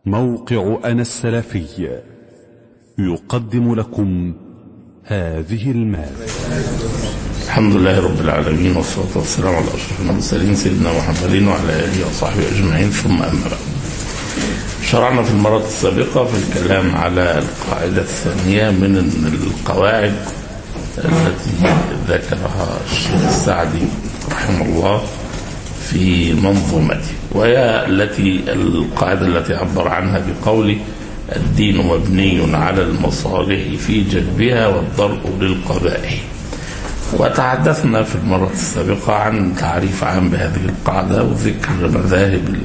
موقع أنا السلفي يقدم لكم هذه المادة الحمد لله رب العالمين والصلاة والسلام على أشرف المرسلين سيدنا محمد وعلى آله وصحبه أجمعين ثم أما بعد شرعنا في المرة السابقة في الكلام على القاعدة الثانية من القواعد التي ذكرها الشيخ السعدي رحمه الله في منظومته وهي التي القاعدة التي عبر عنها بقوله الدين مبني على المصالح في جلبها والضرب للقبائح وتحدثنا في المرة السابقة عن تعريف عام بهذه القاعدة وذكر مذاهب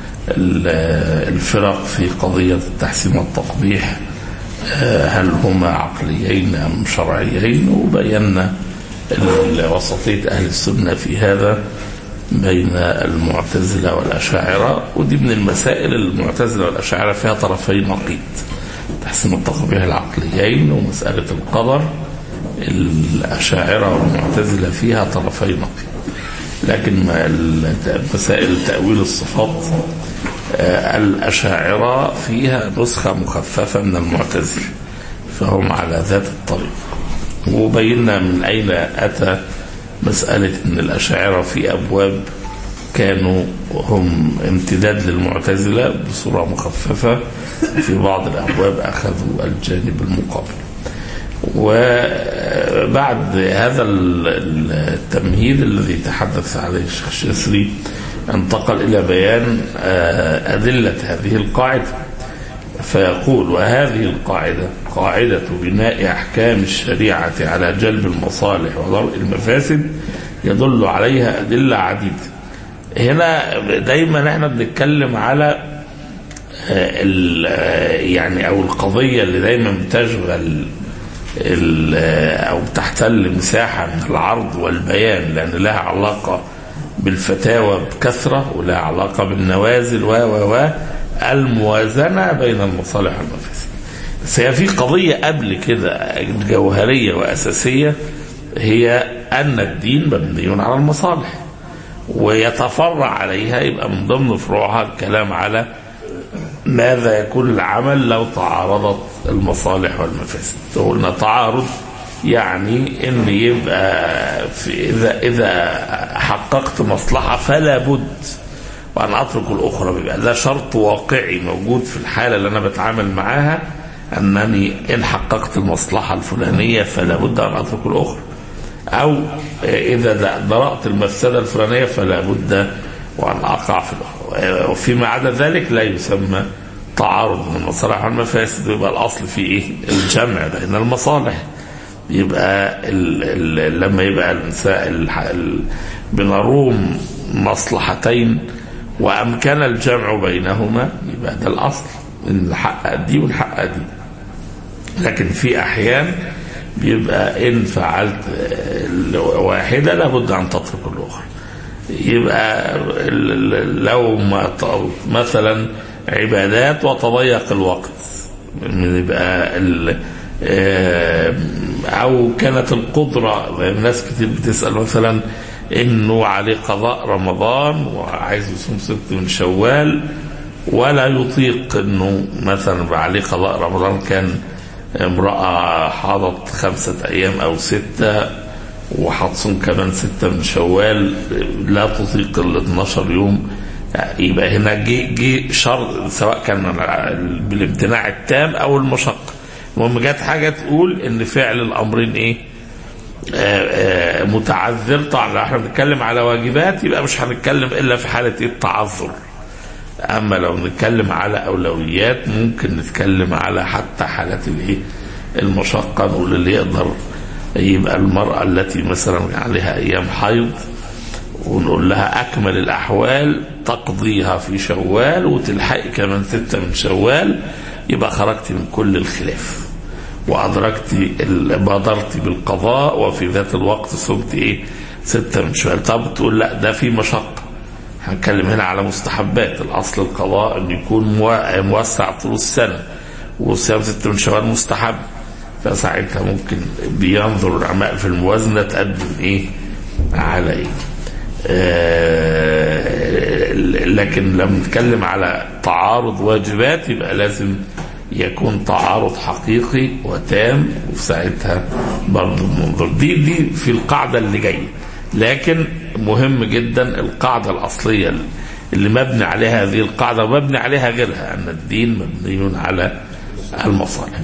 الفرق في قضية التحسين والتقبيح هل هما عقليين أم شرعيين وبينا وسطية أهل السنة في هذا بين المعتزلة والأشاعرة ودي من المسائل المعتزلة والأشاعرة فيها طرفي نقيض تحسين التقبيح العقليين ومسألة القدر الأشاعرة والمعتزلة فيها طرفي نقيض لكن مسائل تأويل الصفات الأشاعرة فيها نسخة مخففة من المعتزلة فهم على ذات الطريق وبينا من أين أتى مسألة أن الأشاعرة في أبواب كانوا هم امتداد للمعتزلة بصورة مخففة في بعض الأبواب أخذوا الجانب المقابل وبعد هذا التمهيد الذي تحدث عليه الشيخ الشسري انتقل إلى بيان أدلة هذه القاعدة فيقول وهذه القاعدة قاعدة بناء أحكام الشريعة على جلب المصالح ودرء المفاسد يدل عليها أدلة عديدة هنا دايما احنا بنتكلم على يعني أو القضية اللي دايما بتشغل أو بتحتل مساحة من العرض والبيان لأن لها علاقة بالفتاوى بكثرة ولها علاقة بالنوازل و و و الموازنة بين المصالح والمفاسد بس هي في قضية قبل كده جوهرية وأساسية هي أن الدين مبني على المصالح ويتفرع عليها يبقى من ضمن فروعها الكلام على ماذا يكون العمل لو تعارضت المصالح والمفاسد قلنا تعارض يعني ان يبقى في اذا اذا حققت مصلحه فلا بد وأن أترك الأخرى بيبقى ده شرط واقعي موجود في الحالة اللي أنا بتعامل معاها أنني إن حققت المصلحة الفلانية فلا بد أن أترك الأخرى أو إذا درأت المفسدة الفلانية فلا بد وأن أقع في الأخرى وفيما عدا ذلك لا يسمى تعارض من المصالح والمفاسد يبقى الأصل في إيه الجمع بين المصالح يبقى ال ال لما يبقى الإنسان بنروم مصلحتين وأمكن الجمع بينهما يبقى ده الأصل إن الحق دي والحق دي لكن في أحيان بيبقى إن فعلت واحدة لابد أن تترك الأخرى يبقى لو ما مثلا عبادات وتضيق الوقت يبقى أو كانت القدرة الناس كتير بتسأل مثلا انه عليه قضاء رمضان وعايز يصوم ست من شوال ولا يطيق انه مثلا عليه قضاء رمضان كان امرأة حاضت خمسة ايام او ستة وهتصوم كمان ستة من شوال لا تطيق ال 12 يوم يبقى هنا جه جه شرط سواء كان بالامتناع التام او المشقة المهم جت حاجة تقول ان فعل الامرين ايه آآ آآ متعذر طبعا احنا بنتكلم على واجبات يبقى مش هنتكلم الا في حاله التعذر اما لو نتكلم على اولويات ممكن نتكلم على حتى حالات الايه المشقه نقول اللي يقدر يبقى المراه التي مثلا عليها ايام حيض ونقول لها اكمل الاحوال تقضيها في شوال وتلحقي كمان سته من شوال يبقى خرجت من كل الخلاف وأدركت بادرت بالقضاء وفي ذات الوقت صمت إيه ستة من شوال طب تقول لا ده في مشقة هنتكلم هنا على مستحبات الأصل القضاء أن يكون موسع طول السنة وصيام ستة من شوال مستحب فساعتها ممكن بينظر العلماء في الموازنة تقدم إيه على إيه آه ال- لكن لما نتكلم على تعارض واجبات يبقى لازم يكون تعارض حقيقي وتام وفي ساعتها برضه منظر دي دي في القاعدة اللي جاية لكن مهم جدا القاعدة الأصلية اللي مبني عليها هذه القاعدة ومبني عليها غيرها أن الدين مبني على المصالح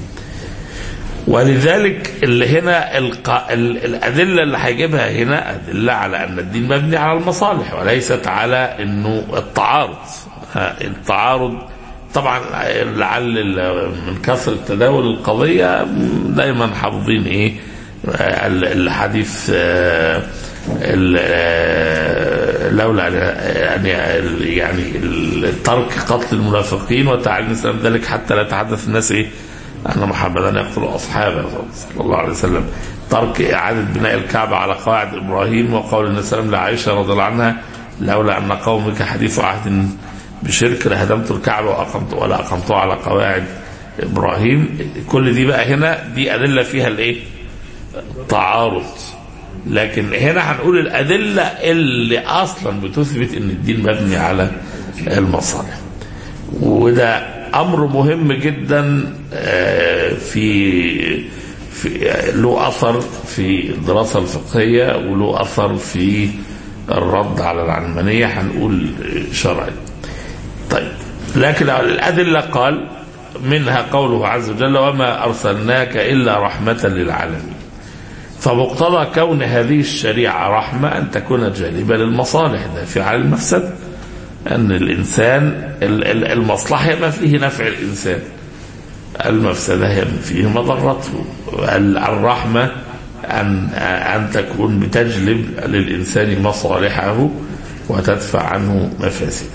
ولذلك اللي هنا الق... ال- الأدلة اللي هيجيبها هنا أدلة على أن الدين مبني على المصالح وليست على أنه التعارض ها، التعارض طبعا لعل ال- من كثرة تداول القضية دايما حافظين ايه ال- الحديث آه، ال- آه، لولا يعني يعني ترك قتل المنافقين وتعليم الاسلام ذلك حتى لا يتحدث الناس ايه ان محمدا يقتل اصحابه صلى الله عليه وسلم ترك اعاده بناء الكعبه على قواعد ابراهيم وقول النبي صلى الله عليه وسلم لعائشه رضي الله عنها لولا ان قومك حديث عهد بشرك لهدمت الكعبه واقمت ولا اقمتها على قواعد ابراهيم كل دي بقى هنا دي ادله فيها الايه؟ تعارض لكن هنا هنقول الادله اللي اصلا بتثبت ان الدين مبني على المصالح وده امر مهم جدا آه، في في له اثر في الدراسه الفقهيه وله اثر في الرد على العلمانيه هنقول شرعي طيب لكن الادله قال منها قوله عز وجل وما ارسلناك الا رحمه للعالمين فمقتضى كون هذه الشريعه رحمه ان تكون جالبه للمصالح دافعه للمفسده أن الإنسان ال- ال- المصلحة ما فيه نفع الإنسان المفسدة هي ما فيه مضرته ال- الرحمة أن أن تكون بتجلب للإنسان مصالحه وتدفع عنه مفاسده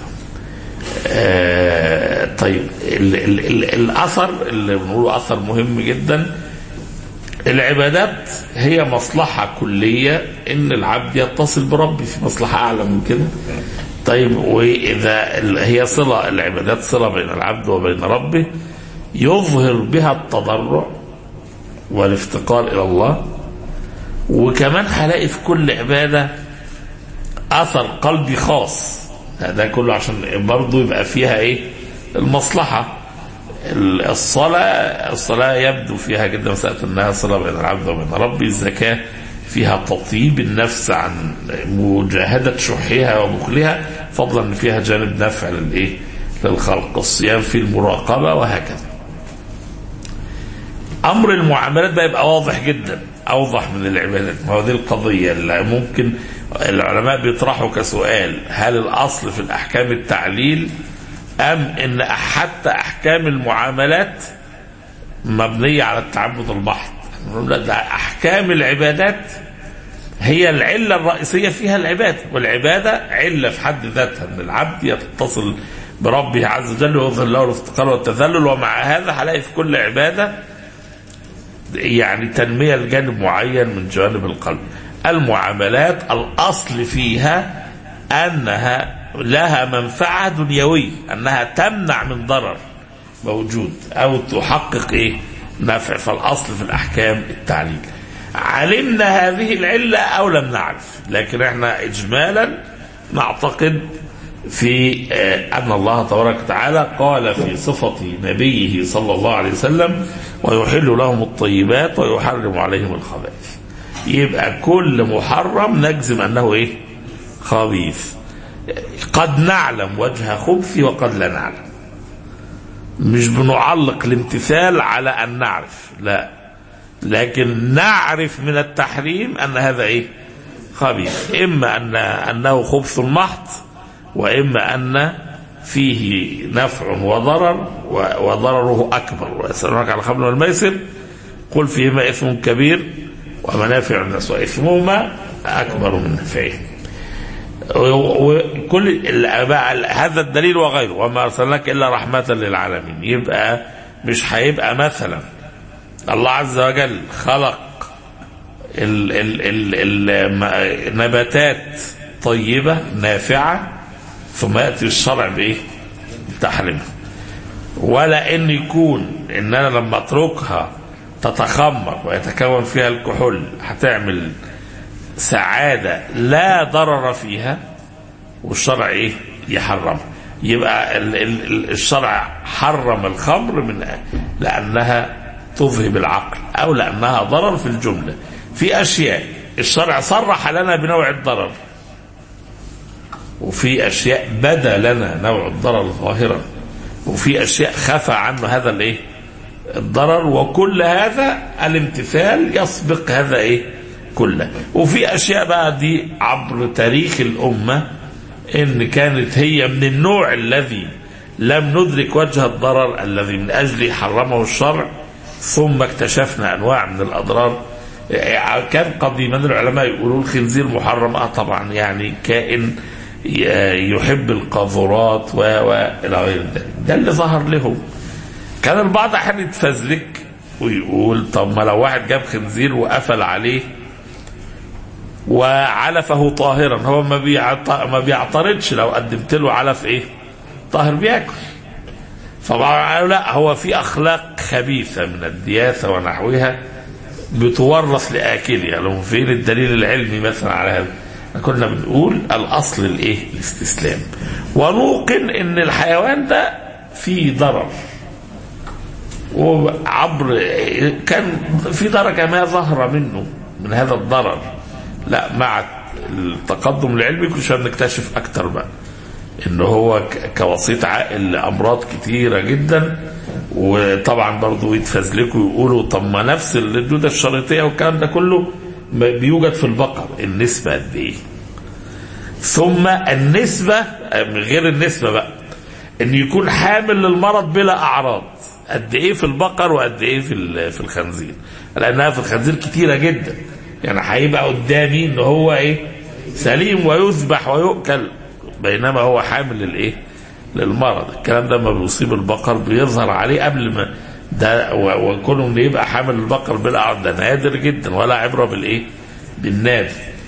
آه، طيب ال ال ال الأثر اللي بنقوله أثر مهم جدا العبادات هي مصلحة كلية إن العبد يتصل بربه في مصلحة أعلى من كده طيب وإذا ال- هي صلة العبادات صلة بين العبد وبين ربه يظهر بها التضرع والافتقار إلى الله وكمان هلاقي في كل عبادة أثر قلبي خاص ده كله عشان برضه يبقى فيها إيه المصلحة ال- الصلاة الصلاة يبدو فيها جدا مسألة أنها صلة بين العبد وبين ربه الزكاة فيها تطيب النفس عن مجاهدة شحها وبخلها فضلا أن فيها جانب نفع للإيه للخلق الصيام في المراقبة وهكذا أمر المعاملات بقى يبقى واضح جدا أوضح من العبادات ما هو دي القضية اللي ممكن العلماء بيطرحوا كسؤال هل الأصل في الأحكام التعليل أم إن حتى أحكام المعاملات مبنية على التعبد البحت نقول لا، ده أحكام العبادات هي العلة الرئيسية فيها العبادة والعبادة علة في حد ذاتها أن العبد يتصل بربه عز وجل ويظهر له الافتقار والتذلل ومع هذا هلاقي في كل عبادة يعني تنمية لجانب معين من جوانب القلب المعاملات الأصل فيها أنها لها منفعة دنيوية أنها تمنع من ضرر موجود أو تحقق إيه نفع فالأصل في الأحكام التعليل علمنا هذه العلة أو لم نعرف لكن احنا إجمالا نعتقد في آه، أن الله تبارك وتعالى قال في صفة نبيه صلى الله عليه وسلم ويحل لهم الطيبات ويحرم عليهم الخبائث يبقى كل محرم نجزم أنه إيه خبيث قد نعلم وجه خبث وقد لا نعلم مش بنعلق الامتثال على أن نعرف لا لكن نعرف من التحريم أن هذا إيه خبيث إما أن أنه خبث محض وإما أن فيه نفع وضرر و- وضرره أكبر ويسألونك على الخمر والميسر قل فيهما إثم كبير ومنافع الناس وإثمهما أكبر من نفعهم وكل ال- بقى هذا الدليل وغيره وما ارسلناك الا رحمه للعالمين يبقى مش هيبقى مثلا الله عز وجل خلق ال ال ال ال نباتات طيبه نافعه ثم ياتي الشرع بايه؟ تحريمها ولا ان يكون ان انا لما اتركها تتخمر ويتكون فيها الكحول هتعمل سعادة لا ضرر فيها والشرع ايه يحرم يبقى ال- ال- ال- الشرع حرم الخمر من لأنها تذهب العقل أو لأنها ضرر في الجملة في أشياء الشرع صرح لنا بنوع الضرر وفي أشياء بدا لنا نوع الضرر ظاهرا وفي أشياء خفى عنه هذا الإيه الضرر وكل هذا الامتثال يسبق هذا إيه كله وفي أشياء بقى دي عبر تاريخ الأمة إن كانت هي من النوع الذي لم ندرك وجه الضرر الذي من أجله حرمه الشرع ثم اكتشفنا أنواع من الأضرار كان قديما العلماء يقولوا الخنزير محرم اه طبعا يعني كائن يحب القاذورات و و الى غير ذلك ده اللي ظهر لهم كان البعض احيانا يتفزلك ويقول طب ما لو واحد جاب خنزير وقفل عليه وعلفه طاهرا هو ما بيعت- ما بيعترضش لو قدمت له علف ايه طاهر بياكل فبعض قالوا لا هو في اخلاق خبيثه من الدياثه ونحوها بتورث لاكلها لهم فين الدليل العلمي مثلا على هذا كنا بنقول الاصل الايه الاستسلام ونوقن ان الحيوان ده فيه ضرر وعبر كان في درجه ما ظهر منه من هذا الضرر لا مع التقدم العلمي كل شويه بنكتشف اكتر بقى ان هو ك- كوسيط عائل لامراض كتيره جدا وطبعا برضه يتفزلكوا ويقولوا طب ما نفس الدوده الشريطيه والكلام ده كله ما بيوجد في البقر النسبه قد ايه؟ ثم النسبه من غير النسبه بقى ان يكون حامل للمرض بلا اعراض قد ايه في البقر وقد ايه في ال- في الخنزير لانها في الخنزير كتيره جدا يعني هيبقى قدامي ان هو ايه سليم ويذبح ويؤكل بينما هو حامل للايه للمرض الكلام ده لما بيصيب البقر بيظهر عليه قبل ما ده و- وكونه انه يبقى حامل البقر بلا أعراض ده نادر جدا ولا عبره بالايه بالنادر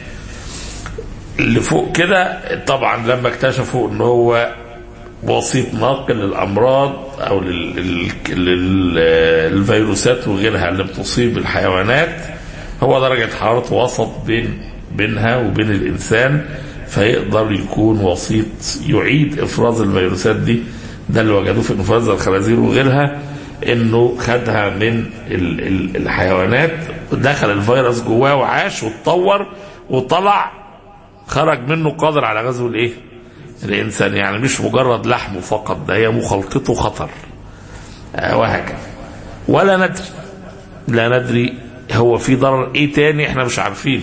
اللي فوق كده طبعا لما اكتشفوا ان هو وسيط ناقل للامراض او لل- لل- لل- للفيروسات وغيرها اللي بتصيب الحيوانات هو درجه حرارته وسط بين بينها وبين الانسان فيقدر يكون وسيط يعيد افراز الفيروسات دي ده اللي وجدوه في انفلونزا الخنازير وغيرها انه خدها من ال- ال- الحيوانات دخل الفيروس جواه وعاش واتطور وطلع خرج منه قادر على غزو الايه؟ الانسان يعني مش مجرد لحمه فقط ده هي مخالطته خطر آه، وهكذا ولا ندري لا ندري هو في ضرر ايه تاني احنا مش عارفين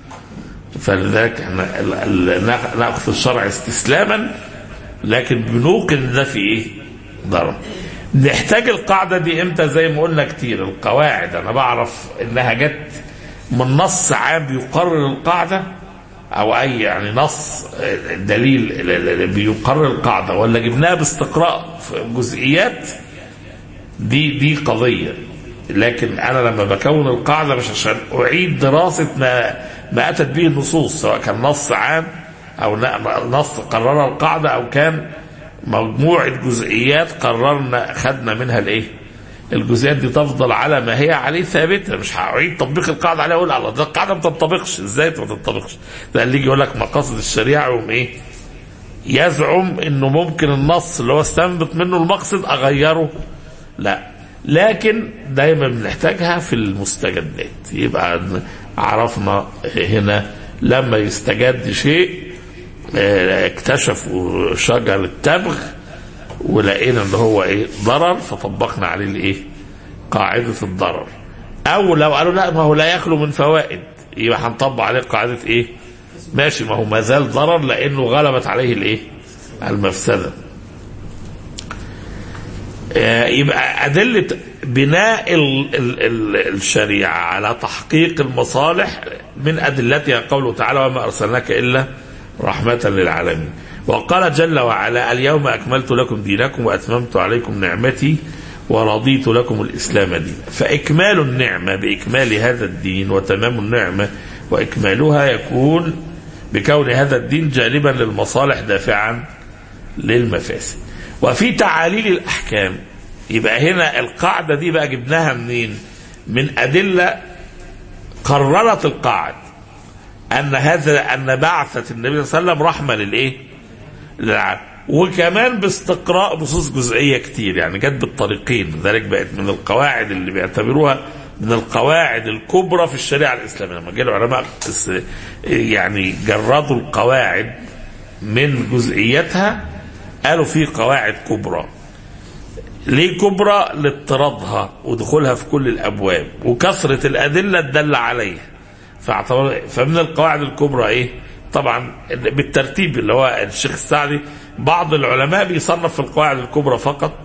فلذلك احنا ال- ال- ناخ- ناخذ الشرع استسلاما لكن بنوقن إن ده في ايه ضرر نحتاج القاعدة دي امتى زي ما قلنا كتير القواعد انا بعرف انها جت من نص عام بيقرر القاعدة او اي يعني نص آه، دليل ل- ل- بيقرر القاعدة ولا جبناها باستقراء في جزئيات دي دي قضية لكن انا لما بكون القاعدة مش عشان اعيد دراسة ما ما اتت به النصوص سواء كان نص عام او ن- نص قرر القاعدة او كان مجموعة جزئيات قررنا خدنا منها الايه الجزئيات دي تفضل على ما هي عليه ثابته مش هعيد تطبيق القاعده عليها اقول الله ده القاعده ما تنطبقش ازاي ما تنطبقش ده اللي يجي يقول لك مقاصد الشريعه يقوم ايه يزعم انه ممكن النص اللي هو استنبط منه المقصد اغيره لا لكن دايما بنحتاجها في المستجدات يبقى عرفنا هنا لما يستجد شيء اه، اكتشفوا شجر التبغ ولقينا ان هو ايه ضرر فطبقنا عليه الايه قاعده الضرر او لو قالوا لا ما هو لا يخلو من فوائد يبقى هنطبق عليه قاعده ايه ماشي ما هو ما زال ضرر لانه غلبت عليه الايه المفسده آه، يبقى أدلة بناء ال ال ال الشريعة على تحقيق المصالح من أدلتها قوله تعالى وما أرسلناك إلا رحمة للعالمين وقال جل وعلا اليوم أكملت لكم دينكم وأتممت عليكم نعمتي ورضيت لكم الإسلام دينا فإكمال النعمة بإكمال هذا الدين وتمام النعمة وإكمالها يكون بكون هذا الدين جالبا للمصالح دافعا للمفاسد وفي تعاليل الأحكام يبقى هنا القاعدة دي بقى جبناها منين من أدلة قررت القاعدة أن هذا أن بعثة النبي صلى الله عليه وسلم رحمة للإيه للع- وكمان باستقراء نصوص جزئيه كتير يعني جت بالطريقين لذلك بقت من القواعد اللي بيعتبروها من القواعد الكبرى في الشريعه الاسلاميه لما جه العلماء اس- يعني جردوا القواعد من جزئياتها قالوا في قواعد كبرى ليه كبرى لاضطرادها ودخولها في كل الابواب وكثره الادله الداله عليها فاعتبر فمن القواعد الكبرى ايه؟ طبعا بالترتيب اللي هو الشيخ السعدي بعض العلماء بيصنف في القواعد الكبرى فقط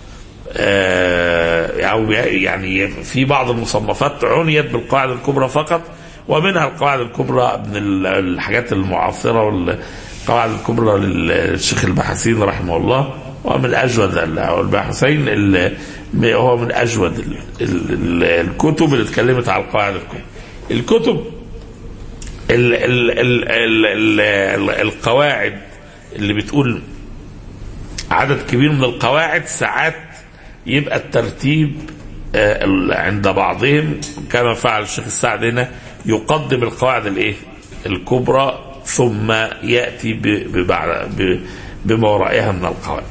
آه، او يعني في بعض المصنفات عنيت بالقواعد الكبرى فقط ومنها القواعد الكبرى من ال- الحاجات المعاصره والقواعد الكبرى للشيخ البحثين رحمه الله ومن اجود ال- او الباحثين ال- هو من اجود ال- ال- ال- الكتب اللي اتكلمت على القواعد الكبرى الكتب ال ال ال ال ال ال القواعد اللي بتقول عدد كبير من القواعد ساعات يبقى الترتيب آه، ال- عند بعضهم كما فعل الشيخ السعد هنا يقدم القواعد الايه الكبرى ثم ياتي ب- ببعد- ب- بما ورائها من القواعد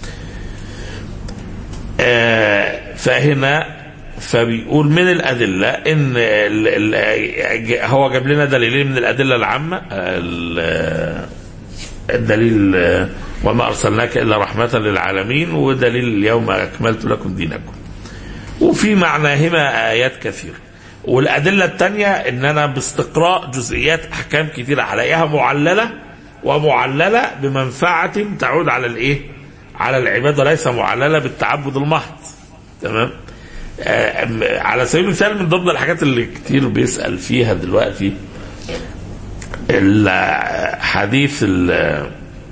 آه، فهنا فبيقول من الأدلة إن ال ال هو جاب لنا دليلين من الأدلة العامة ال- الدليل آه، وما أرسلناك إلا رحمة للعالمين ودليل اليوم أكملت لكم دينكم وفي معناهما آيات كثيرة والأدلة الثانية إن أنا باستقراء جزئيات أحكام كثيرة هلاقيها معللة ومعللة بمنفعة تعود على الإيه؟ على العباد وليس معللة بالتعبد المحض تمام؟ آه، أم- على سبيل المثال من ضمن الحاجات اللي كتير بيسأل فيها دلوقتي ال- حديث ال-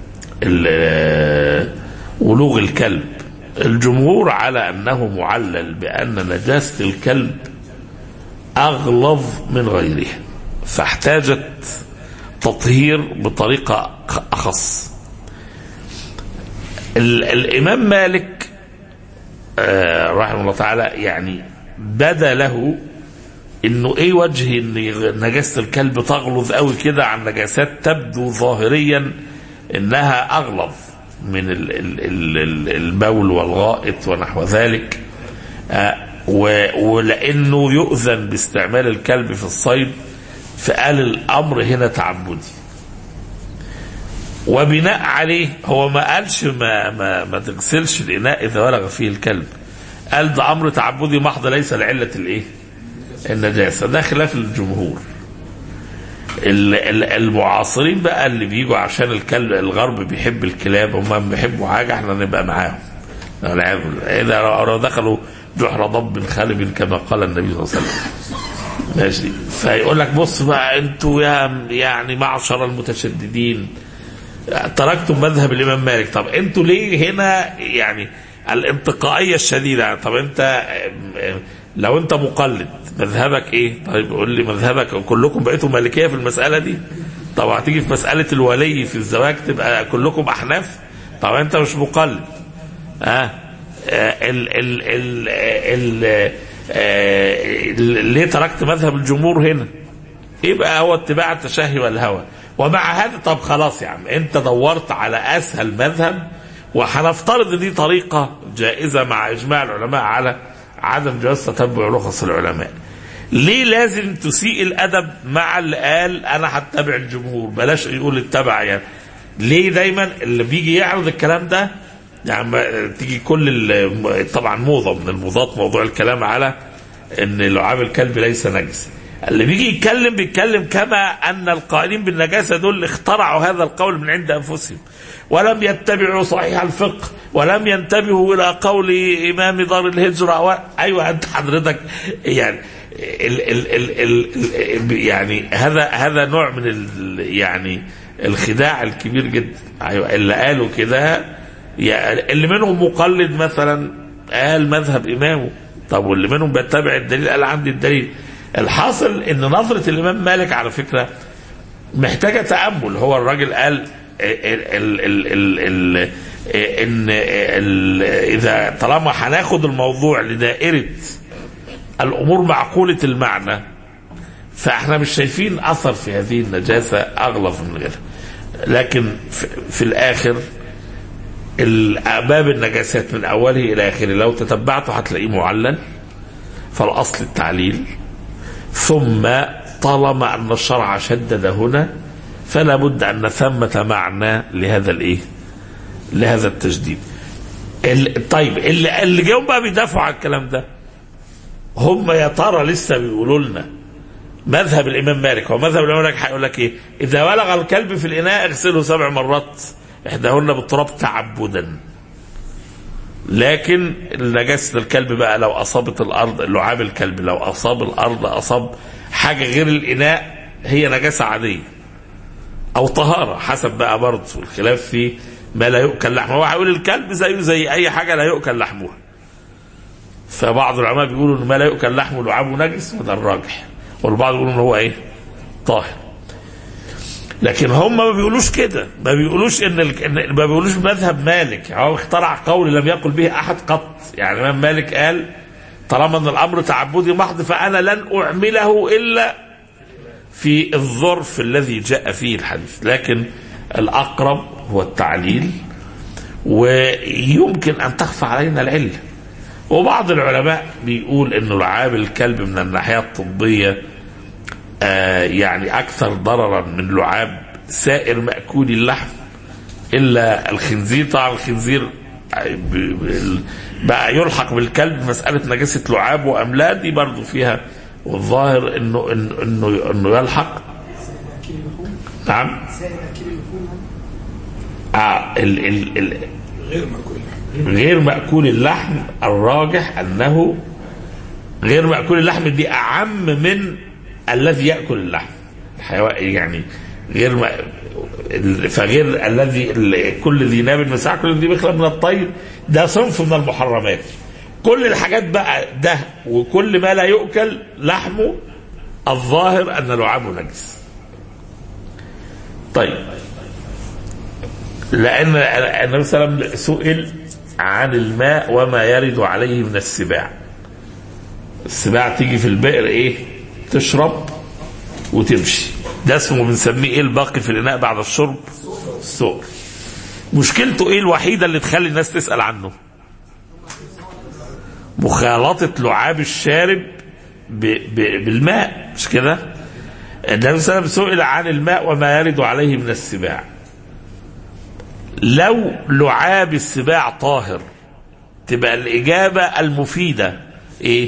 ال- ولوغ الكلب الجمهور على أنه معلل بأن نجاسة الكلب أغلظ من غيرها فاحتاجت تطهير بطريقة أخص ال- الإمام مالك آه، رحمه الله تعالى يعني بدا له انه ايه وجه ان نجاسه الكلب تغلظ قوي كده عن نجاسات تبدو ظاهريا انها اغلظ من ال- ال- ال- ال- البول والغائط ونحو ذلك آه، و- ولانه يؤذن باستعمال الكلب في الصيد فقال الامر هنا تعبدي وبناء عليه هو ما قالش ما ما, ما تغسلش الاناء اذا ولغ فيه الكلب قال ده امر تعبدي محض ليس لعله الايه؟ النجاسه ده خلاف الجمهور ال- ال- المعاصرين بقى اللي بيجوا عشان الكلب الغرب بيحب الكلاب هم بيحبوا حاجه احنا نبقى معاهم والعياذ بالله. اذا لو دخلوا جحر ضب خالب كما قال النبي صلى الله عليه وسلم ماشي فيقول لك بص بقى انتوا يا يعني معشر المتشددين تركتم مذهب الامام مالك طب انتوا ليه هنا يعني الانتقائيه الشديده طب انت لو انت مقلد مذهبك ايه طيب قول لي مذهبك كلكم بقيتوا مالكيه في المساله دي طب هتيجي في مساله الولي في الزواج تبقى كلكم احناف طب انت مش مقلد ها آه ال ال ال ال آه ليه تركت مذهب الجمهور هنا يبقى هو اتباع التشهي والهوى ومع هذا طب خلاص يا عم انت دورت على اسهل مذهب وهنفترض ان دي طريقه جائزه مع اجماع العلماء على عدم جواز تتبع رخص العلماء. ليه لازم تسيء الادب مع اللي قال انا هتبع الجمهور بلاش يقول اتبع يعني ليه دايما اللي بيجي يعرض الكلام ده يعني ما- تيجي كل ال- طبعا موضه من الموضات موضوع الكلام على ان لعاب الكلب ليس نجس اللي بيجي يتكلم بيتكلم كما ان القائلين بالنجاسه دول اخترعوا هذا القول من عند انفسهم ولم يتبعوا صحيح الفقه ولم ينتبهوا الى قول امام دار الهجره و... ايوه انت حضرتك يعني ال ال ال ال يعني هذا هذا نوع من ال يعني الخداع الكبير جدا ايوه اللي قالوا كده يعني اللي منهم مقلد مثلا قال مذهب امامه طب واللي منهم بيتبع الدليل قال عندي الدليل الحاصل ان نظره الامام مالك على فكره محتاجه تامل هو الراجل قال ال ال ال ال ال ان ال اذا طالما هناخد الموضوع لدائره الامور معقوله المعنى فاحنا مش شايفين اثر في هذه النجاسه اغلظ من غيرها لكن في, في الاخر باب النجاسات من اوله الى اخره لو تتبعته هتلاقيه معلل فالاصل التعليل ثم طالما ان الشرع شدد هنا فلا بد ان ثمه معنى لهذا الايه؟ لهذا التشديد. ال- طيب اللي اللي جاوا بقى بيدافعوا على الكلام ده هم يا ترى لسه بيقولوا لنا مذهب الامام مالك هو مذهب الامام مالك هيقول لك ايه؟ اذا ولغ الكلب في الاناء اغسله سبع مرات احداهن بالتراب تعبدا. لكن نجاسه الكلب بقى لو اصابت الارض لعاب الكلب لو اصاب الارض اصاب حاجه غير الاناء هي نجاسه عاديه. او طهاره حسب بقى برضه الخلاف في ما لا يؤكل لحمه هو هيقول الكلب زيه زي اي حاجه لا يؤكل لحمها. فبعض العلماء بيقولوا ان ما لا يؤكل لحمه لعابه نجس وده الراجح. والبعض يقولوا ان هو ايه؟ طاهر. لكن هم ما بيقولوش كده ما بيقولوش ان ال... إن- ما بيقولوش مذهب مالك هو اخترع قول لم يقل به احد قط يعني الامام مالك قال طالما ان الامر تعبدي محض فانا لن اعمله الا في الظرف الذي جاء فيه الحديث لكن الاقرب هو التعليل ويمكن ان تخفى علينا العله وبعض العلماء بيقول انه لعاب الكلب من الناحيه الطبيه آه يعني اكثر ضررا من لعاب سائر ماكول اللحم الا الخنزير طبعا الخنزير ب- ب- بقى يلحق بالكلب مساله نجاسه لعابه ام لا دي برضه فيها والظاهر انه انه انه, إنه يلحق نعم آه ال ال ال غير مأكول غير مأكول اللحم الراجح أنه غير مأكول اللحم دي أعم من الذي يأكل اللحم الحيوان يعني غير ما فغير الذي ال- كل ذي ناب مساع كل ذي بخلق من الطير ده صنف من المحرمات كل الحاجات بقى ده وكل ما لا يؤكل لحمه الظاهر أن لعابه نجس طيب لأن النبي صلى الله عليه وسلم سئل عن الماء وما يرد عليه من السباع السباع تيجي في البئر ايه تشرب وتمشي ده اسمه بنسميه ايه الباقي في الاناء بعد الشرب السؤر مشكلته ايه الوحيده اللي تخلي الناس تسال عنه مخالطه لعاب الشارب ب ب بالماء مش كده النبي صلى الله عليه وسلم سئل عن الماء وما يرد عليه من السباع لو لعاب السباع طاهر تبقى الإجابة المفيدة إيه؟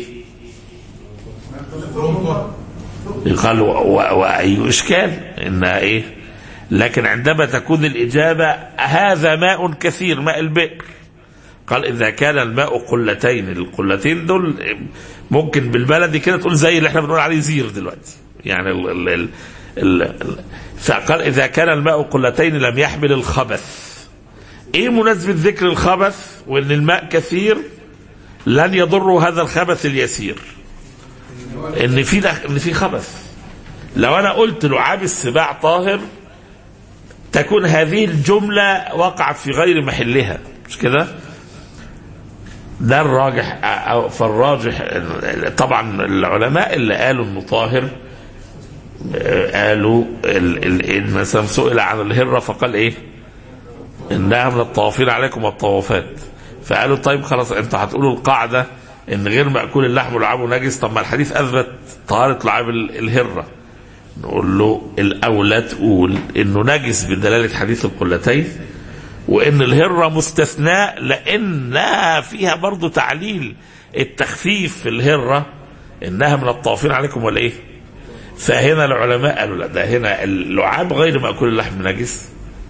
يقال و- و- وأي إشكال إنها إيه؟ لكن عندما تكون الإجابة هذا ماء كثير ماء البئر قال إذا كان الماء قلتين القلتين دول ممكن بالبلدي كده تقول زي اللي احنا بنقول عليه زير دلوقتي يعني ال ال ال ال ال فقال إذا كان الماء قلتين لم يحمل الخبث ايه مناسبة ذكر الخبث وان الماء كثير لن يضر هذا الخبث اليسير ان في دخ- ان في خبث لو انا قلت لعاب السباع طاهر تكون هذه الجملة وقعت في غير محلها مش كده ده الراجح أو فالراجح طبعا العلماء اللي قالوا انه طاهر آه، قالوا ال- ال- ال- مثلا سئل عن الهرة فقال ايه انها من الطوافين عليكم الطوافات فقالوا طيب خلاص انت هتقولوا القاعده ان غير ماكول اللحم ولعابه نجس طب ما الحديث اثبت طهاره لعاب ال- الهره نقول له الاولى تقول انه نجس بدلاله حديث القلتين وان الهره مستثناء لانها فيها برضه تعليل التخفيف في الهره انها من الطوافين عليكم ولا ايه؟ فهنا العلماء قالوا لا ده هنا اللعاب غير ماكول اللحم نجس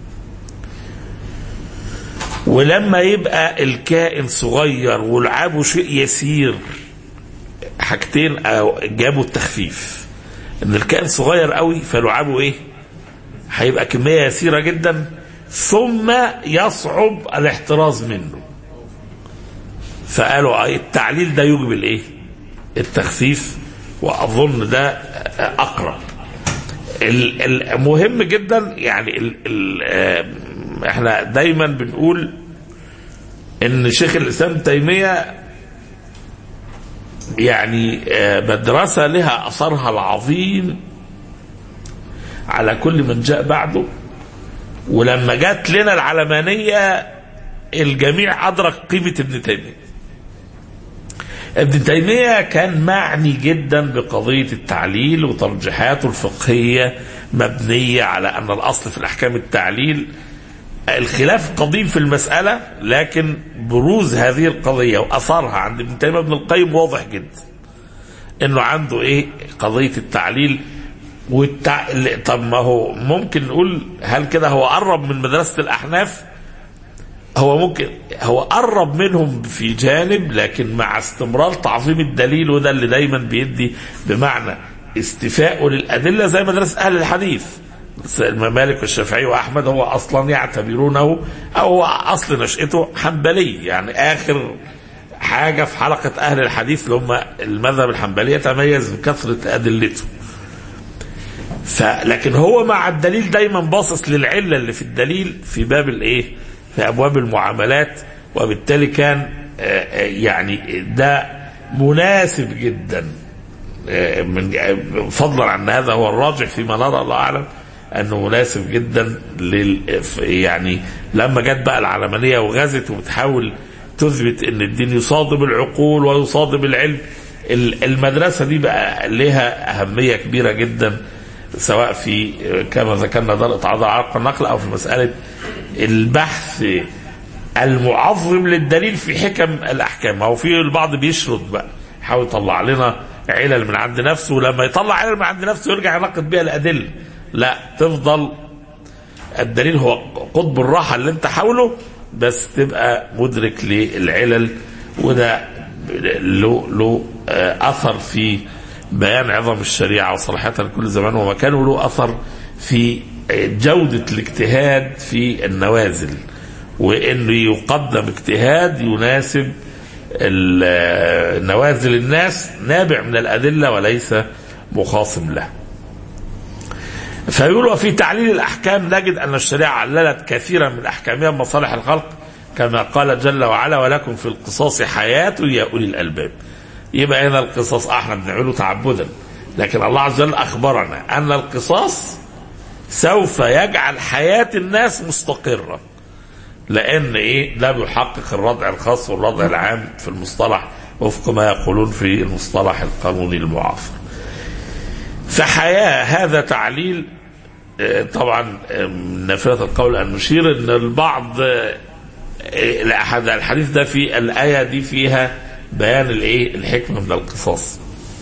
ولما يبقى الكائن صغير ولعابه شيء يسير حاجتين أو جابوا التخفيف ان الكائن صغير قوي فلعابه ايه هيبقى كميه يسيره جدا ثم يصعب الاحتراز منه فقالوا آه التعليل ده يوجب الايه التخفيف واظن ده اقرب ال- المهم جدا يعني ال ال آه، احنا دايما بنقول ان شيخ الاسلام ابن تيميه يعني آه، مدرسه لها اثرها العظيم على كل من جاء بعده ولما جت لنا العلمانية الجميع أدرك قيمة ابن تيمية ابن تيمية كان معني جدا بقضية التعليل وترجيحاته الفقهية مبنية على أن الأصل في الأحكام التعليل الخلاف قديم في المسألة لكن بروز هذه القضية وأثرها عند ابن تيمية ابن القيم واضح جدا انه عنده ايه قضية التعليل والتع... طب ما هو ممكن نقول هل كده هو قرب من مدرسة الأحناف هو ممكن هو قرب منهم في جانب لكن مع استمرار تعظيم الدليل وده اللي دايما بيدي بمعنى استيفاءه للأدلة زي مدرسة أهل الحديث مالك والشافعي وأحمد هو أصلا يعتبرونه أو هو أصل نشأته حنبلي يعني آخر حاجة في حلقة أهل الحديث اللي هم المذهب الحنبلي يتميز بكثرة أدلته فلكن هو مع الدليل دايما باصص للعلة اللي في الدليل في باب الايه في ابواب المعاملات وبالتالي كان يعني ده مناسب جدا من فضلا عن هذا هو الراجح فيما نرى الله اعلم انه مناسب جدا لل يعني لما جت بقى العلمانيه وغزت وبتحاول تثبت ان الدين يصادم العقول ويصادم العلم المدرسه دي بقى لها اهميه كبيره جدا سواء في كما ذكرنا دار اتعاض عرق النقل او في مساله البحث المعظم للدليل في حكم الاحكام او في البعض بيشرد بقى يحاول يطلع لنا علل من عند نفسه ولما يطلع علل من عند نفسه يرجع يناقض بيها الادله لا تفضل الدليل هو قطب الراحه اللي انت حاوله بس تبقى مدرك للعلل وده له له اثر في بيان عظم الشريعه وصلاحيتها لكل زمان ومكان وله اثر في جوده الاجتهاد في النوازل وانه يقدم اجتهاد يناسب نوازل الناس نابع من الادله وليس مخاصم له. فيقول وفي تعليل الاحكام نجد ان الشريعه عللت كثيرا من احكامها مصالح الخلق كما قال جل وعلا ولكم في القصاص حياه يا اولي الالباب. يبقى هنا القصاص احنا بنعمله تعبدا لكن الله عز وجل اخبرنا ان القصاص سوف يجعل حياه الناس مستقره. لان ايه ده بيحقق الردع الخاص والردع العام في المصطلح وفق ما يقولون في المصطلح القانوني المعاصر. فحياه هذا تعليل طبعا نافله القول ان نشير ان البعض الحديث ده في الايه دي فيها بيان الايه الحكمه من القصاص.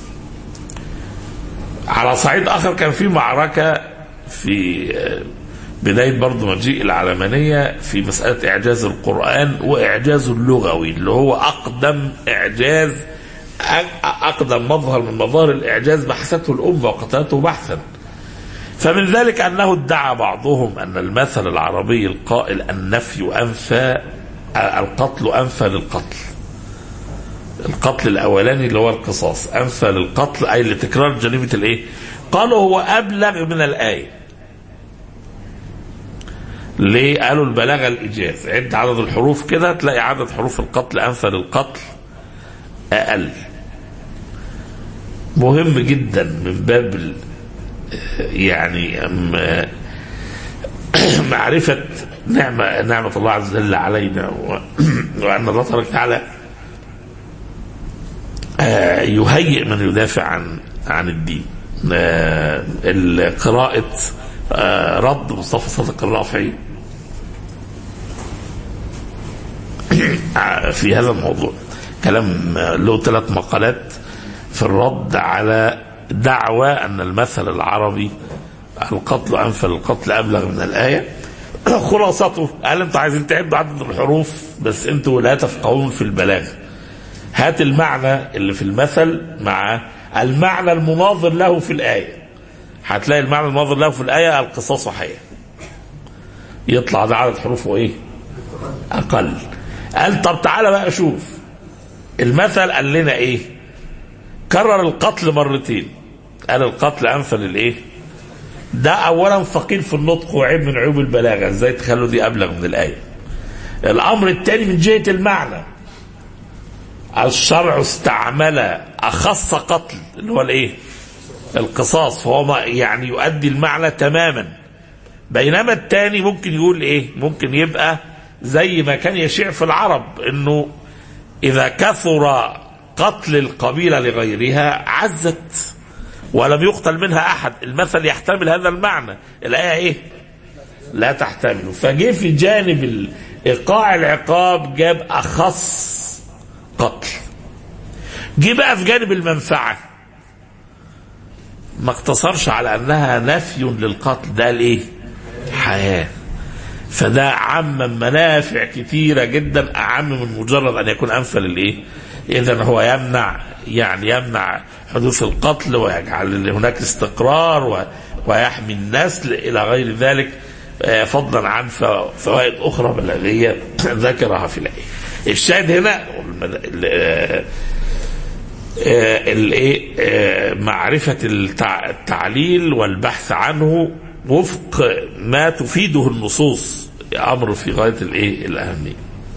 على صعيد اخر كان في معركه في بداية برضه مجيء العلمانية في مسألة إعجاز القرآن وإعجازه اللغوي اللي هو أقدم إعجاز أقدم مظهر من مظاهر الإعجاز بحثته الأمة وقتلته بحثا فمن ذلك أنه ادعى بعضهم أن المثل العربي القائل النفي أنفى القتل أنفى للقتل القتل الأولاني اللي هو القصاص أنفى للقتل أي لتكرار جريمة الإيه قالوا هو أبلغ من الآية ليه قالوا البلاغة الإيجاز عد عدد الحروف كده تلاقي عدد حروف القتل أنفى للقتل أقل مهم جدا من باب يعني معرفة نعمة نعمة الله عز وجل علينا وأن الله تبارك وتعالى يهيئ من يدافع عن عن الدين قراءة رد مصطفى صادق الرافعي في هذا الموضوع كلام له ثلاث مقالات في الرد على دعوى أن المثل العربي القتل أنفى القتل أبلغ من الآية خلاصته قال انتوا عايزين تعدوا عدد الحروف بس انتوا لا تفقهون في البلاغة هات المعنى اللي في المثل مع المعنى المناظر له في الآية هتلاقي المعنى المناظر له في الآية القصاص حياة يطلع ده عدد حروفه ايه أقل قال طب تعالى بقى شوف المثل قال لنا ايه كرر القتل مرتين قال القتل انفى للايه ده اولا ثقيل في النطق وعيب من عيوب البلاغه ازاي تخلوا دي ابلغ من الايه الامر الثاني من جهه المعنى الشرع استعمل اخص قتل اللي هو الايه القصاص فهو يعني يؤدي المعنى تماما بينما التاني ممكن يقول ايه ممكن يبقى زي ما كان يشيع في العرب انه اذا كثر قتل القبيله لغيرها عزت ولم يقتل منها احد المثل يحتمل هذا المعنى الايه ايه لا تحتمل فجه في جانب ايقاع العقاب جاب اخص قتل جه بقى في جانب المنفعه ما اقتصرش على انها نفي للقتل ده الايه حياه فده عم منافع كثيرة جدا أعم من مجرد أن يكون أنفى للإيه؟ إذا هو يمنع يعني يمنع حدوث القتل ويجعل هناك استقرار و- ويحمي النسل إلى غير ذلك آه، فضلا عن ف- فوائد أخرى بلاغية ذكرها في الآية. الشاهد هنا والمد- ال- آه، آه، الايه آه، معرفة التع- التعليل والبحث عنه وفق ما تفيده النصوص امر في غايه الايه الاهميه.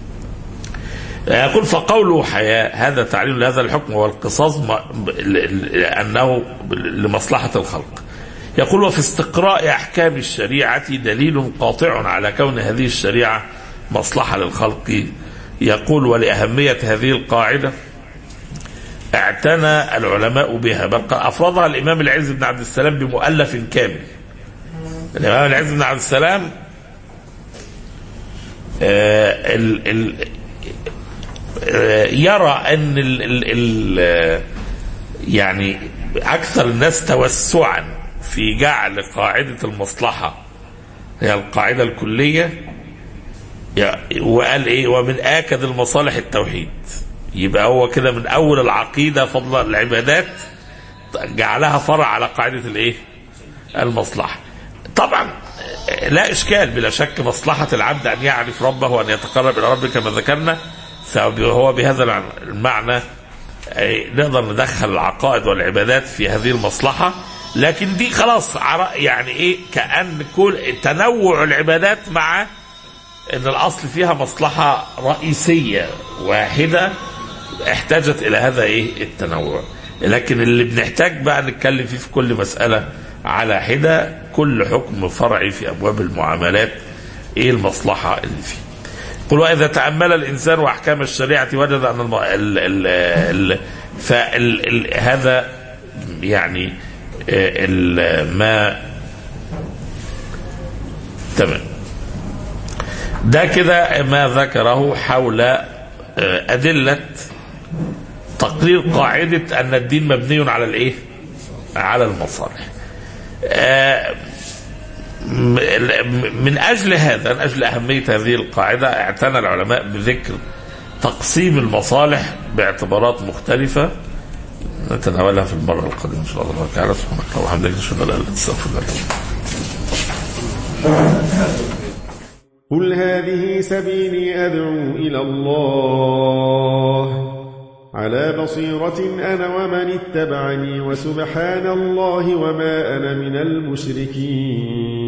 يقول فقوله حياء هذا تعليل لهذا الحكم والقصاص م- ل- ل- انه لمصلحه الخلق. يقول وفي استقراء احكام الشريعه دليل قاطع على كون هذه الشريعه مصلحه للخلق. يقول ولاهميه هذه القاعده اعتنى العلماء بها بل قد افرضها الامام العز بن عبد السلام بمؤلف كامل. الامام العز بن عبد السلام آه، ال ال آه، يرى ان ال ال ال آه، يعني اكثر الناس توسعا في جعل قاعده المصلحه هي القاعده الكليه يا- وقال ايه ومن اكد المصالح التوحيد يبقى هو كده من اول العقيده فضل العبادات جعلها فرع على قاعده الايه المصلحه طبعا لا اشكال بلا شك مصلحه العبد ان يعرف ربه وان يتقرب الى ربه كما ذكرنا فهو بهذا المعنى أي نقدر ندخل العقائد والعبادات في هذه المصلحه لكن دي خلاص عر- يعني ايه كان كل تنوع العبادات مع ان الاصل فيها مصلحه رئيسيه واحده احتاجت الى هذا ايه التنوع لكن اللي بنحتاج بقى نتكلم فيه في كل مساله على حده كل حكم فرعي في ابواب المعاملات ايه المصلحه اللي فيه قل واذا تامل الانسان احكام الشريعه وجد ان الم... ال... ال... ال... فال... ال... هذا يعني آه، ال... ما تمام ده كده ما ذكره حول آه، أدلة تقرير قاعدة أن الدين مبني على الإيه؟ على المصالح. آه، م- من أجل هذا من أجل أهمية هذه القاعدة اعتنى العلماء بذكر تقسيم المصالح باعتبارات مختلفة نتناولها في المرة القادمة إن شاء الله تعالى سبحانك اللهم وبحمدك أشهد أن لا إله إلا أنت أستغفرك وأتوب إليك. قل هذه سبيلي أدعو إلى الله على بصيرة أنا ومن اتبعني وسبحان الله وما أنا من المشركين